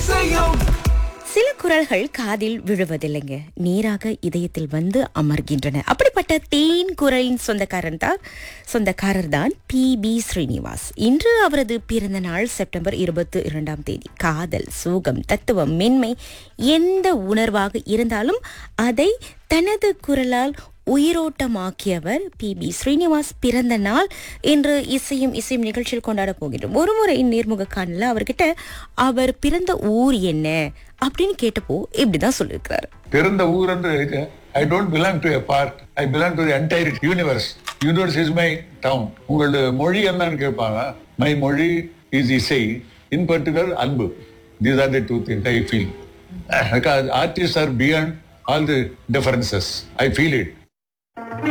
இசையும் சில குரல்கள் காதில் விழுவதில்லைங்க நேராக இதயத்தில் வந்து அமர்கின்றன அப்படிப்பட்ட தேன் குரலின் சொந்தக்காரன் தான் சொந்தக்காரர் தான் பி பி ஸ்ரீனிவாஸ் இன்று அவரது பிறந்த நாள் செப்டம்பர் இருபத்தி இரண்டாம் தேதி காதல் சோகம் தத்துவம் மென்மை எந்த உணர்வாக இருந்தாலும் அதை தனது குரலால் உயிரோட்டமாக்கியவர் பி பி ஸ்ரீனிவாஸ் பிறந்த நாள் இன்று இசையும் இசையும் நிகழ்ச்சியில் கொண்டாட போகின்றோம் ஒரு முறை நேர்முக காணல அவர்கிட்ட அவர் பிறந்த ஊர் என்ன அப்படின்னு கேட்டப்போ இப்படிதான் சொல்லியிருக்கிறாரு பிறந்த ஊர் என்று I don't belong to a part I belong to entire universe universe is my town உங்களோட மொழி என்னன்னு கேட்பாங்க மை மொழி இஸ் இசை இன் பர்டிகுலர் அன்பு these are the two things I feel artist are beyond all the differences I feel it